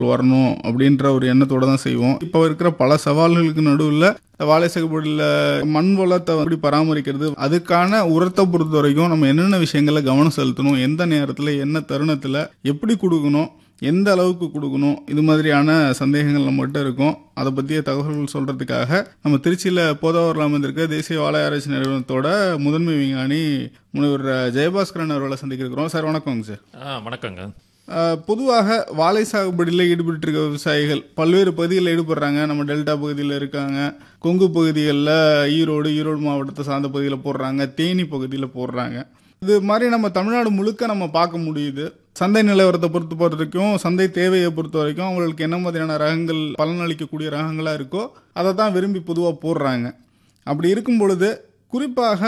வரணும் அப்படின்ற ஒரு எண்ணத்தோட தான் செய்வோம் இப்போ இருக்கிற பல சவால்களுக்கு நடுவில் வாழை சாகுபடியில் மண் வளத்தை எப்படி பராமரிக்கிறது அதுக்கான உரத்தை பொறுத்த வரைக்கும் நம்ம என்னென்ன விஷயங்களில் கவனம் செலுத்தணும் எந்த நேரத்தில் என்ன தருணத்தில் எப்படி கொடுக்கணும் எந்த அளவுக்கு கொடுக்கணும் இது மாதிரியான சந்தேகங்கள் நம்மகிட்ட இருக்கும் அதை பற்றிய தகவல்கள் சொல்கிறதுக்காக நம்ம திருச்சியில் போதாவரில் அமைந்திருக்க தேசிய வாழை ஆராய்ச்சி நிறுவனத்தோட முதன்மை விஞ்ஞானி முனைவர் ஜெயபாஸ்கரன் அவர்களை சந்திக்க இருக்கிறோம் சார் வணக்கங்க சார் ஆ வணக்கங்க அஹ், பொதுவாக வாழை சாகுபடியில் ஈடுபட்டு இருக்க விவசாயிகள் பல்வேறு பகுதிகளில் ஈடுபடுறாங்க நம்ம டெல்டா பகுதியில் இருக்காங்க கொங்கு பகுதிகளில் ஈரோடு ஈரோடு மாவட்டத்தை சார்ந்த பகுதியில் போடுறாங்க தேனி பகுதியில் போடுறாங்க இது மாதிரி நம்ம தமிழ்நாடு முழுக்க நம்ம பார்க்க முடியுது சந்தை நிலவரத்தை பொறுத்த வரைக்கும் சந்தை தேவையை பொறுத்த வரைக்கும் அவங்களுக்கு என்ன மாதிரியான ரகங்கள் பலனளிக்கக்கூடிய ரகங்களாக இருக்கோ அதை தான் விரும்பி பொதுவாக போடுறாங்க அப்படி இருக்கும் பொழுது குறிப்பாக